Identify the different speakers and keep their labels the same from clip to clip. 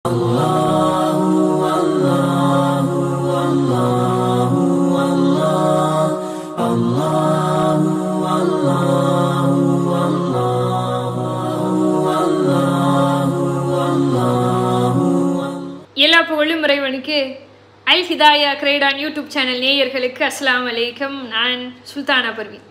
Speaker 1: எல்லா புகழும் இறைவனுக்கு அல் ஹிதாயா கிரேடான் யூடியூப் சேனல் நேயர்களுக்கு அஸ்ஸலாமு அலைக்கும் நான் சுல்தானா பர்வி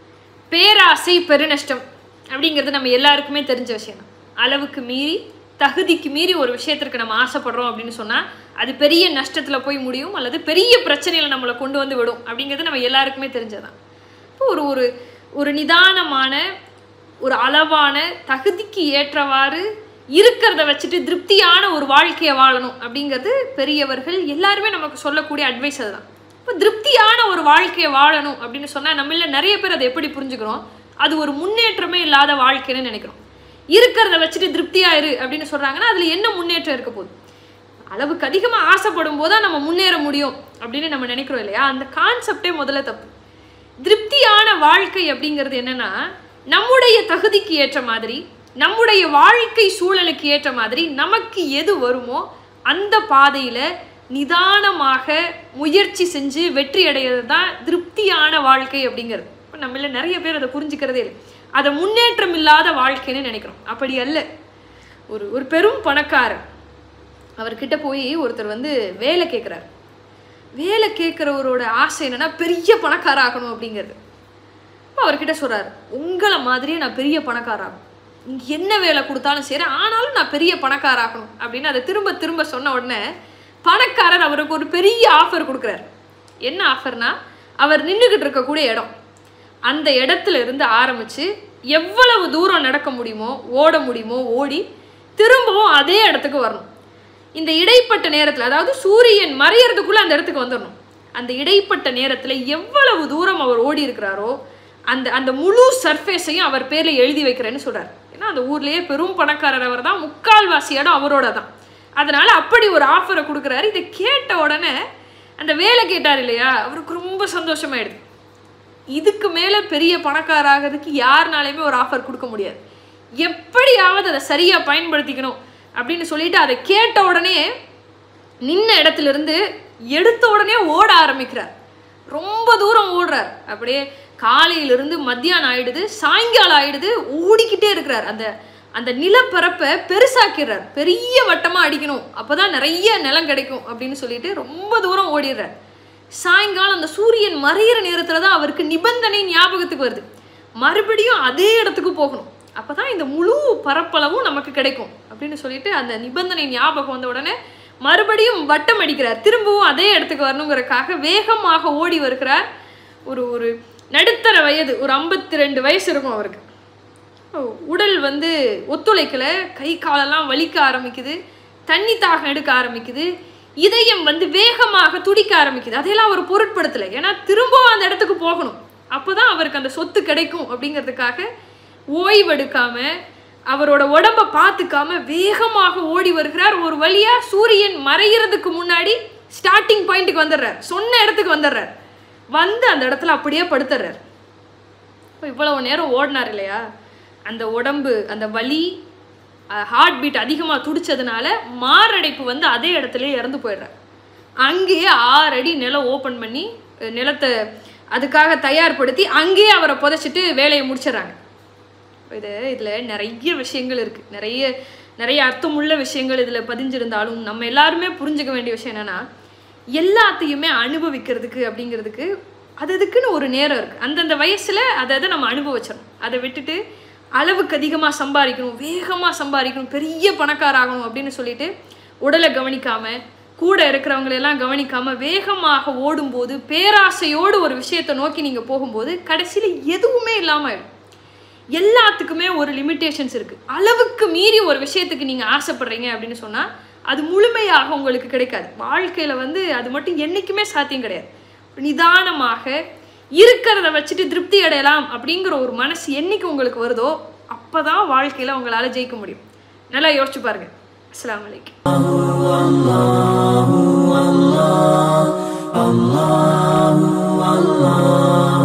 Speaker 1: பேராசை பெருநஷ்டம் அப்படிங்கிறது நம்ம எல்லாருக்குமே தெரிஞ்ச விஷயம் தான் அளவுக்கு மீறி தகுதிக்கு மீறி ஒரு விஷயத்திற்கு நம்ம ஆசைப்படுறோம் அப்படின்னு சொன்னால் அது பெரிய நஷ்டத்தில் போய் முடியும் அல்லது பெரிய பிரச்சனையில் நம்மளை கொண்டு வந்து விடும் அப்படிங்கிறது நம்ம எல்லாருக்குமே தெரிஞ்சதான் இப்போ ஒரு ஒரு ஒரு நிதானமான ஒரு அளவான தகுதிக்கு ஏற்றவாறு இருக்கிறத வச்சுட்டு திருப்தியான ஒரு வாழ்க்கையை வாழணும் அப்படிங்கிறது பெரியவர்கள் எல்லாருமே நமக்கு சொல்லக்கூடிய அட்வைஸ் அதுதான் இப்போ திருப்தியான ஒரு வாழ்க்கையை வாழணும் அப்படின்னு சொன்னால் நம்மள நிறைய பேர் அதை எப்படி புரிஞ்சுக்கிறோம் அது ஒரு முன்னேற்றமே இல்லாத வாழ்க்கைன்னு நினைக்கிறோம் இருக்கிறத வச்சுட்டு திருப்தியா இரு அப்படின்னு சொல்றாங்கன்னா அதுல என்ன முன்னேற்றம் இருக்க போகுது அளவுக்கு அதிகமாக ஆசைப்படும் போது தான் நம்ம முன்னேற முடியும் அப்படின்னு நம்ம நினைக்கிறோம் இல்லையா அந்த கான்செப்டே முதல்ல தப்பு திருப்தியான வாழ்க்கை அப்படிங்கிறது என்னன்னா நம்முடைய தகுதிக்கு ஏற்ற மாதிரி நம்முடைய வாழ்க்கை சூழலுக்கு ஏற்ற மாதிரி நமக்கு எது வருமோ அந்த பாதையில நிதானமாக முயற்சி செஞ்சு வெற்றி அடைகிறது தான் திருப்தியான வாழ்க்கை அப்படிங்கிறது இப்போ நம்மள நிறைய பேர் அதை புரிஞ்சுக்கிறதே இல்லை அதை முன்னேற்றம் இல்லாத வாழ்க்கைன்னு நினைக்கிறோம் அப்படி அல்ல ஒரு ஒரு பெரும் பணக்காரர் அவர்கிட்ட போய் ஒருத்தர் வந்து வேலை கேட்குறாரு வேலை கேட்குறவரோட ஆசை என்னன்னா பெரிய பணக்கார ஆகணும் அப்படிங்கிறது அப்போ அவர்கிட்ட சொல்றாரு உங்களை மாதிரியே நான் பெரிய பணக்காராகணும் நீங்க என்ன வேலை கொடுத்தாலும் சரி ஆனாலும் நான் பெரிய பணக்காராகணும் அப்படின்னு அதை திரும்ப திரும்ப சொன்ன உடனே பணக்காரர் அவருக்கு ஒரு பெரிய ஆஃபர் கொடுக்குறாரு என்ன ஆஃபர்னா அவர் நின்றுக்கிட்டு இருக்கக்கூடிய இடம் அந்த இடத்துல இருந்து ஆரம்பிச்சு எவ்வளவு தூரம் நடக்க முடியுமோ ஓட முடியுமோ ஓடி திரும்பவும் அதே இடத்துக்கு வரணும் இந்த இடைப்பட்ட நேரத்தில் அதாவது சூரியன் மறையறதுக்குள்ள அந்த இடத்துக்கு வந்துடணும் அந்த இடைப்பட்ட நேரத்தில் எவ்வளவு தூரம் அவர் ஓடி இருக்கிறாரோ அந்த அந்த முழு சர்ஃபேஸையும் அவர் பேரில் எழுதி வைக்கிறேன்னு சொல்றாரு ஏன்னா அந்த ஊர்லயே பெரும் பணக்காரர் அவர் தான் முக்கால்வாசி இடம் அவரோட தான் அதனால அப்படி ஒரு ஆஃபரை கொடுக்குறாரு இதை கேட்ட உடனே அந்த வேலை கேட்டார் இல்லையா அவருக்கு ரொம்ப சந்தோஷமாயிடுது இதுக்கு மேலே பெரிய பணக்காராகிறதுக்கு யாருனாலையுமே ஒரு ஆஃபர் கொடுக்க முடியாது எப்படியாவது அதை சரியாக பயன்படுத்திக்கணும் அப்படின்னு சொல்லிட்டு அதை கேட்ட உடனே நின்ன இடத்துல இருந்து எடுத்த உடனே ஓட ஆரம்பிக்கிறார் ரொம்ப தூரம் ஓடுறார் அப்படியே காலையிலிருந்து மத்தியானம் ஆயிடுது சாயங்காலம் ஆயிடுது ஓடிக்கிட்டே இருக்கிறார் அந்த அந்த நிலப்பரப்பை பெருசாக்கிடுறார் பெரிய வட்டமாக அடிக்கணும் அப்போதான் நிறைய நிலம் கிடைக்கும் அப்படின்னு சொல்லிட்டு ரொம்ப தூரம் ஓடிடுறார் சாயங்காலம் அந்த சூரியன் மறையிற நேரத்தில் தான் அவருக்கு நிபந்தனை ஞாபகத்துக்கு வருது மறுபடியும் அதே இடத்துக்கு போகணும் அப்போ தான் இந்த முழு பரப்பளவும் நமக்கு கிடைக்கும் அப்படின்னு சொல்லிட்டு அந்த நிபந்தனை ஞாபகம் வந்த உடனே மறுபடியும் வட்டம் அடிக்கிறார் திரும்பவும் அதே இடத்துக்கு வரணுங்கிறதுக்காக வேகமாக ஓடி வருகிறார் ஒரு ஒரு நடுத்தர வயது ஒரு ஐம்பத்தி ரெண்டு வயசு இருக்கும் அவருக்கு உடல் வந்து ஒத்துழைக்கல கை காலெல்லாம் வலிக்க ஆரம்பிக்குது தண்ணி தாகம் எடுக்க ஆரம்பிக்குது இதயம் வந்து வேகமாக துடிக்க ஆரம்பிக்குது அதையெல்லாம் அவர் பொருட்படுத்தலை ஏன்னா திரும்பவும் அந்த இடத்துக்கு போகணும் அப்போதான் அவருக்கு அந்த சொத்து கிடைக்கும் அப்படிங்கிறதுக்காக ஓய்வெடுக்காம அவரோட உடம்ப பார்த்துக்காம வேகமாக ஓடி வருகிறார் ஒரு வழியா சூரியன் மறைகிறதுக்கு முன்னாடி ஸ்டார்டிங் பாயிண்ட்டுக்கு வந்துடுறார் சொன்ன இடத்துக்கு வந்துடுறார் வந்து அந்த இடத்துல அப்படியே படுத்துறார் இப்போ இவ்வளவு நேரம் ஓடினார் இல்லையா அந்த உடம்பு அந்த வலி ஹார்ட் பீட் அதிகமாக துடிச்சதுனால மாரடைப்பு வந்து அதே இடத்துல இறந்து போயிடுறார் அங்கேயே ஆறு அடி நிலம் ஓப்பன் பண்ணி நிலத்தை அதுக்காக தயார்படுத்தி அங்கேயே அவரை புதைச்சிட்டு வேலையை முடிச்சிடறாங்க இது இதில் நிறைய விஷயங்கள் இருக்குது நிறைய நிறைய அர்த்தமுள்ள விஷயங்கள் இதில் பதிஞ்சிருந்தாலும் நம்ம எல்லாருமே புரிஞ்சுக்க வேண்டிய விஷயம் என்னென்னா எல்லாத்தையுமே அனுபவிக்கிறதுக்கு அப்படிங்கிறதுக்கு அது அதுக்குன்னு ஒரு நேரம் இருக்குது அந்தந்த வயசில் அதை அதை நம்ம அனுபவிச்சிடணும் அதை விட்டுட்டு அளவுக்கு அதிகமாக சம்பாதிக்கணும் வேகமாக சம்பாதிக்கணும் பெரிய பணக்காராகணும் அப்படின்னு சொல்லிட்டு உடலை கவனிக்காமல் கூட இருக்கிறவங்களெல்லாம் கவனிக்காமல் வேகமாக ஓடும்போது பேராசையோடு ஒரு விஷயத்தை நோக்கி நீங்கள் போகும்போது கடைசியில் எதுவுமே இல்லாமல் ஆயிடும் எல்லாத்துக்குமே ஒரு லிமிட்டேஷன்ஸ் இருக்குது அளவுக்கு மீறி ஒரு விஷயத்துக்கு நீங்கள் ஆசைப்படுறீங்க அப்படின்னு சொன்னால் அது முழுமையாக உங்களுக்கு கிடைக்காது வாழ்க்கையில் வந்து அது மட்டும் என்றைக்குமே சாத்தியம் கிடையாது நிதானமாக இருக்கிறத வச்சுட்டு திருப்தி அடையலாம் அப்படிங்கிற ஒரு மனசு என்னைக்கு உங்களுக்கு வருதோ அப்போ தான் வாழ்க்கையில் உங்களால் ஜெயிக்க முடியும் நல்லா யோசிச்சு பாருங்க அஸ்லாம் வலைக்கம்
Speaker 2: Allah, Allah, Allah.